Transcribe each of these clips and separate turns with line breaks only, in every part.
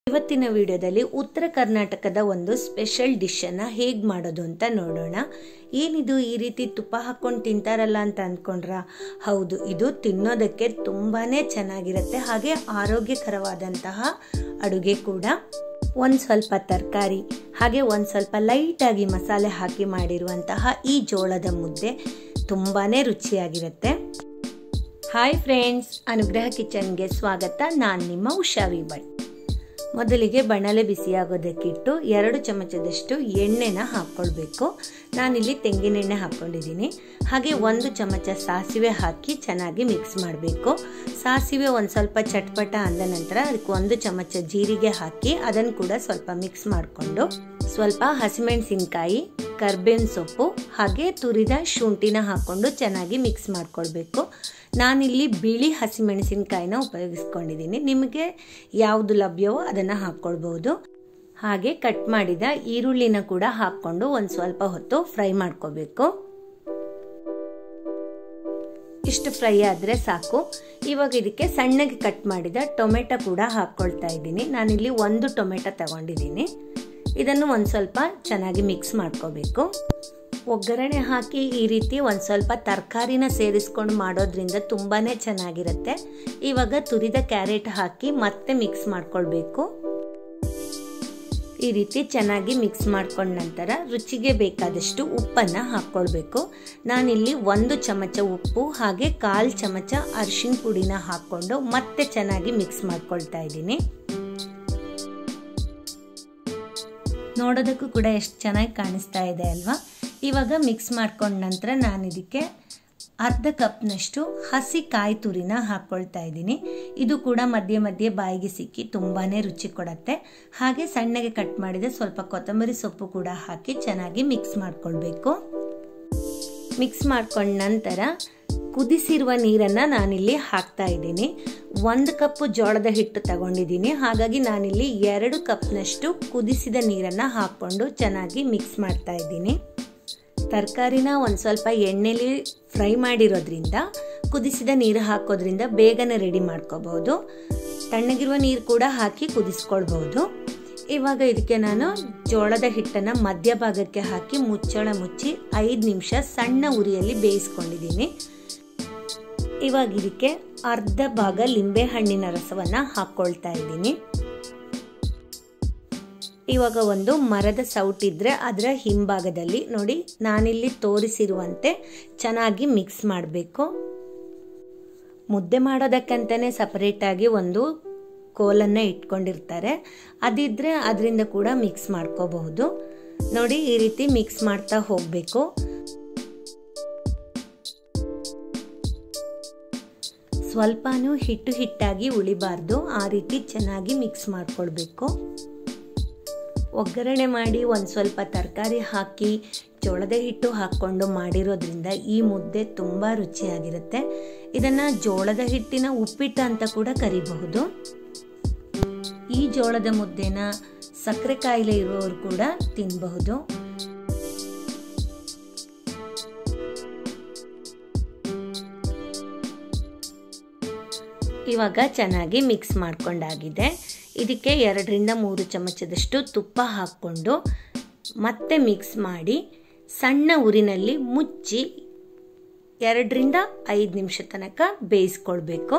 ಇವತ್ತಿನ ವಿಡಿಯೋದಲ್ಲಿ ಉತ್ತರ ಕರ್ನಾಟಕದ ಒಂದು ಸ್ಪೆಷಲ್ ಡಿಶನ್ನು ಹೇಗೆ ಮಾಡೋದು ಅಂತ ನೋಡೋಣ ಏನಿದು ಈ ರೀತಿ ತುಪ್ಪ ಹಾಕ್ಕೊಂಡು ತಿಂತಾರಲ್ಲ ಅಂತ ಅಂದ್ಕೊಂಡ್ರ ಹೌದು ಇದು ತಿನ್ನೋದಕ್ಕೆ ತುಂಬಾ ಚೆನ್ನಾಗಿರುತ್ತೆ ಹಾಗೆ ಆರೋಗ್ಯಕರವಾದಂತಹ ಅಡುಗೆ ಕೂಡ ಒಂದು ಸ್ವಲ್ಪ ತರಕಾರಿ ಹಾಗೆ ಒಂದು ಸ್ವಲ್ಪ ಲೈಟಾಗಿ ಮಸಾಲೆ ಹಾಕಿ ಮಾಡಿರುವಂತಹ ಈ ಜೋಳದ ಮುದ್ದೆ ತುಂಬಾ ರುಚಿಯಾಗಿರುತ್ತೆ ಹಾಯ್ ಫ್ರೆಂಡ್ಸ್ ಅನುಗ್ರಹ ಕಿಚನ್ಗೆ ಸ್ವಾಗತ ನಾನು ನಿಮ್ಮ ಉಷಾವಿ ಬೈ ಮೊದಲಿಗೆ ಬಣಲೆ ಬಿಸಿಯಾಗೋದಕ್ಕಿಟ್ಟು ಎರಡು ಚಮಚದಷ್ಟು ಎಣ್ಣೆನ ಹಾಕ್ಕೊಳ್ಬೇಕು ನಾನಿಲ್ಲಿ ತೆಂಗಿನೆಣ್ಣೆ ಹಾಕ್ಕೊಂಡಿದ್ದೀನಿ ಹಾಗೆ ಒಂದು ಚಮಚ ಸಾಸಿವೆ ಹಾಕಿ ಚೆನ್ನಾಗಿ ಮಿಕ್ಸ್ ಮಾಡಬೇಕು ಸಾಸಿವೆ ಒಂದು ಸ್ವಲ್ಪ ಚಟ್ಪಟ ಅಂದ ನಂತರ ಅದಕ್ಕೆ ಒಂದು ಚಮಚ ಜೀರಿಗೆ ಹಾಕಿ ಅದನ್ನು ಕೂಡ ಸ್ವಲ್ಪ ಮಿಕ್ಸ್ ಮಾಡಿಕೊಂಡು ಸ್ವಲ್ಪ ಹಸಿಮೆಣಸಿನ್ಕಾಯಿ ಕರ್ಬೇವಿನ ಸೊಪ್ಪು ಹಾಗೆ ತುರಿದ ಶುಂಠಿನ ಹಾಕ್ಕೊಂಡು ಚೆನ್ನಾಗಿ ಮಿಕ್ಸ್ ಮಾಡ್ಕೊಳ್ಬೇಕು ನಾನಿಲ್ಲಿ ಬಿಳಿ ಹಸಿಮೆಣಸಿನ್ಕಾಯಿನ ಉಪಯೋಗಿಸ್ಕೊಂಡಿದ್ದೀನಿ ನಿಮಗೆ ಯಾವುದು ಲಭ್ಯವೋ ಅದನ್ನು ಹಾಕ್ಕೊಳ್ಬೋದು ಹಾಗೆ ಕಟ್ ಮಾಡಿದ ಈರುಳ್ಳಿನ ಕೂಡ ಹಾಕ್ಕೊಂಡು ಒಂದು ಸ್ವಲ್ಪ ಹೊತ್ತು ಫ್ರೈ ಮಾಡ್ಕೋಬೇಕು ಇಷ್ಟು ಫ್ರೈ ಆದರೆ ಸಾಕು ಇವಾಗ ಇದಕ್ಕೆ ಸಣ್ಣಗೆ ಕಟ್ ಮಾಡಿದ ಟೊಮೆಟೊ ಕೂಡ ಹಾಕ್ಕೊಳ್ತಾ ಇದ್ದೀನಿ ನಾನಿಲ್ಲಿ ಒಂದು ಟೊಮೆಟೊ ತಗೊಂಡಿದ್ದೀನಿ ಇದನ್ನು ಒಂದು ಸ್ವಲ್ಪ ಚೆನ್ನಾಗಿ ಮಿಕ್ಸ್ ಮಾಡ್ಕೋಬೇಕು ಒಗ್ಗರಣೆ ಹಾಕಿ ಈ ರೀತಿ ಒಂದು ಸ್ವಲ್ಪ ತರಕಾರಿನ ಸೇರಿಸ್ಕೊಂಡು ಮಾಡೋದ್ರಿಂದ ತುಂಬಾ ಚೆನ್ನಾಗಿರುತ್ತೆ ಇವಾಗ ತುರಿದ ಕ್ಯಾರೆಟ್ ಹಾಕಿ ಮತ್ತೆ ಮಿಕ್ಸ್ ಮಾಡ್ಕೊಳ್ಬೇಕು ಈ ರೀತಿ ಚೆನ್ನಾಗಿ ಮಿಕ್ಸ್ ಮಾಡ್ಕೊಂಡ ನಂತರ ರುಚಿಗೆ ಬೇಕಾದಷ್ಟು ಉಪ್ಪನ್ನು ಹಾಕ್ಕೊಳ್ಬೇಕು ನಾನಿಲ್ಲಿ ಒಂದು ಚಮಚ ಉಪ್ಪು ಹಾಗೆ ಕಾಲು ಚಮಚ ಅರಿಶಿನ ಪುಡಿನ ಹಾಕ್ಕೊಂಡು ಮತ್ತೆ ಚೆನ್ನಾಗಿ ಮಿಕ್ಸ್ ಮಾಡ್ಕೊಳ್ತಾ ಇದ್ದೀನಿ ನೋಡೋದಕ್ಕೂ ಕೂಡ ಎಷ್ಟು ಚೆನ್ನಾಗಿ ಕಾಣಿಸ್ತಾ ಇದೆ ಅಲ್ವಾ ಇವಾಗ ಮಿಕ್ಸ್ ಮಾಡ್ಕೊಂಡ ನಂತರ ನಾನು ಇದಕ್ಕೆ ಅರ್ಧ ಕಪ್ನಷ್ಟು ಹಸಿ ಕಾಯಿ ತುರಿನ ಹಾಕ್ಕೊಳ್ತಾ ಇದ್ದೀನಿ ಇದು ಕೂಡ ಮಧ್ಯೆ ಮಧ್ಯೆ ಬಾಯಿಗೆ ಸಿಕ್ಕಿ ತುಂಬಾ ರುಚಿ ಕೊಡುತ್ತೆ ಹಾಗೆ ಸಣ್ಣಗೆ ಕಟ್ ಮಾಡಿದ ಸ್ವಲ್ಪ ಕೊತ್ತಂಬರಿ ಸೊಪ್ಪು ಕೂಡ ಹಾಕಿ ಚೆನ್ನಾಗಿ ಮಿಕ್ಸ್ ಮಾಡ್ಕೊಳ್ಬೇಕು ಮಿಕ್ಸ್ ಮಾಡ್ಕೊಂಡ ನಂತರ ಕುದಿಸಿರುವ ನೀರನ್ನು ನಾನಿಲ್ಲಿ ಹಾಕ್ತಾ ಇದ್ದೀನಿ ಒಂದು ಕಪ್ಪು ಜೋಳದ ಹಿಟ್ಟು ತಗೊಂಡಿದ್ದೀನಿ ಹಾಗಾಗಿ ನಾನಿಲ್ಲಿ ಎರಡು ಕಪ್ನಷ್ಟು ಕುದಿಸಿದ ನೀರನ್ನು ಹಾಕ್ಕೊಂಡು ಚೆನ್ನಾಗಿ ಮಿಕ್ಸ್ ಮಾಡ್ತಾ ಇದ್ದೀನಿ ತರಕಾರಿನ ಒಂದು ಸ್ವಲ್ಪ ಎಣ್ಣೆಲಿ ಫ್ರೈ ಮಾಡಿರೋದ್ರಿಂದ ಕುದಿಸಿದ ನೀರು ಹಾಕೋದ್ರಿಂದ ಬೇಗನೆ ರೆಡಿ ಮಾಡ್ಕೋಬಹುದು ತಣ್ಣಗಿರುವ ನೀರು ಕೂಡ ಹಾಕಿ ಕುದಿಸ್ಕೊಳ್ಬಹುದು ಇವಾಗ ಇದಕ್ಕೆ ನಾನು ಜೋಳದ ಹಿಟ್ಟನ್ನು ಮಧ್ಯಭಾಗಕ್ಕೆ ಹಾಕಿ ಮುಚ್ಚಳ ಮುಚ್ಚಿ ಐದು ನಿಮಿಷ ಸಣ್ಣ ಉರಿಯಲ್ಲಿ ಬೇಯಿಸ್ಕೊಂಡಿದ್ದೀನಿ ಇವಾಗ ಇದಕ್ಕೆ ಅರ್ಧ ಭಾಗ ಲಿಂಬೆ ಹಣ್ಣಿನ ರಸವನ್ನು ಹಾಕ್ಕೊಳ್ತಾ ಇದ್ದೀನಿ ಇವಾಗ ಒಂದು ಮರದ ಸೌಟಿದ್ರೆ ಅದರ ಹಿಂಭಾಗದಲ್ಲಿ ನೋಡಿ ನಾನಿಲ್ಲಿ ತೋರಿಸಿರುವಂತೆ ಚೆನ್ನಾಗಿ ಮಿಕ್ಸ್ ಮಾಡಬೇಕು ಮುದ್ದೆ ಮಾಡೋದಕ್ಕಂತಲೇ ಸಪರೇಟಾಗಿ ಒಂದು ಕೋಲನ್ನು ಇಟ್ಕೊಂಡಿರ್ತಾರೆ ಅದಿದ್ರೆ ಅದರಿಂದ ಕೂಡ ಮಿಕ್ಸ್ ಮಾಡ್ಕೋಬಹುದು ನೋಡಿ ಈ ರೀತಿ ಮಿಕ್ಸ್ ಮಾಡ್ತಾ ಹೋಗಬೇಕು ಸ್ವಲ್ಪನೂ ಹಿಟ್ಟು ಹಿಟ್ಟಾಗಿ ಉಳಿಬಾರ್ದು ಆ ರೀತಿ ಚೆನ್ನಾಗಿ ಮಿಕ್ಸ್ ಮಾಡ್ಕೊಳ್ಬೇಕು ಒಗ್ಗರಣೆ ಮಾಡಿ ಒಂದು ಸ್ವಲ್ಪ ತರಕಾರಿ ಹಾಕಿ ಜೋಳದ ಹಿಟ್ಟು ಹಾಕ್ಕೊಂಡು ಮಾಡಿರೋದ್ರಿಂದ ಈ ಮುದ್ದೆ ತುಂಬ ರುಚಿಯಾಗಿರುತ್ತೆ ಇದನ್ನು ಜೋಳದ ಹಿಟ್ಟಿನ ಉಪ್ಪಿಟ್ಟು ಅಂತ ಕೂಡ ಕರಿಬಹುದು ಈ ಜೋಳದ ಮುದ್ದೆನ ಸಕ್ಕರೆ ಕಾಯಿಲೆ ಇರುವವರು ಕೂಡ ತಿನ್ನಬಹುದು ಇವಾಗ ಚೆನ್ನಾಗಿ ಮಿಕ್ಸ್ ಮಾಡ್ಕೊಂಡಾಗಿದೆ ಇದಕ್ಕೆ ಎರಡರಿಂದ ಮೂರು ಚಮಚದಷ್ಟು ತುಪ್ಪ ಹಾಕ್ಕೊಂಡು ಮತ್ತೆ ಮಿಕ್ಸ್ ಮಾಡಿ ಸಣ್ಣ ಉರಿನಲ್ಲಿ ಮುಚ್ಚಿ ಎರಡರಿಂದ ಐದು ನಿಮಿಷ ತನಕ ಬೇಯಿಸ್ಕೊಳ್ಬೇಕು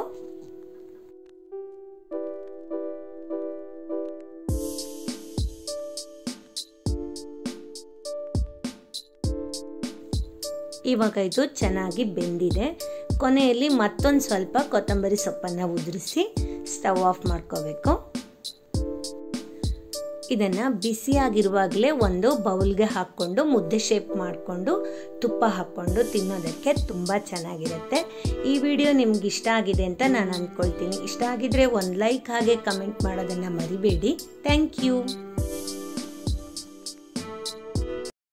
ಇವಾಗ ಇದು ಚೆನ್ನಾಗಿ ಬೆಂದಿದೆ ಕೊನೆಯಲ್ಲಿ ಮತ್ತೊಂದು ಸ್ವಲ್ಪ ಕೊತ್ತಂಬರಿ ಸೊಪ್ಪನ್ನು ಉದುರಿಸಿ ಸ್ಟವ್ ಆಫ್ ಮಾಡ್ಕೋಬೇಕು ಇದನ್ನು ಬಿಸಿಯಾಗಿರುವಾಗಲೇ ಒಂದು ಬೌಲ್ಗೆ ಹಾಕ್ಕೊಂಡು ಮುದ್ದೆ ಶೇಪ್ ಮಾಡಿಕೊಂಡು ತುಪ್ಪ ಹಾಕ್ಕೊಂಡು ತಿನ್ನೋದಕ್ಕೆ ತುಂಬ ಚೆನ್ನಾಗಿರುತ್ತೆ ಈ ವಿಡಿಯೋ ನಿಮ್ಗೆ ಇಷ್ಟ ಆಗಿದೆ ಅಂತ ನಾನು ಅಂದ್ಕೊಳ್ತೀನಿ ಇಷ್ಟ ಆಗಿದ್ರೆ ಒಂದು ಲೈಕ್ ಹಾಗೆ ಕಮೆಂಟ್ ಮಾಡೋದನ್ನು ಮರಿಬೇಡಿ ಥ್ಯಾಂಕ್ ಯು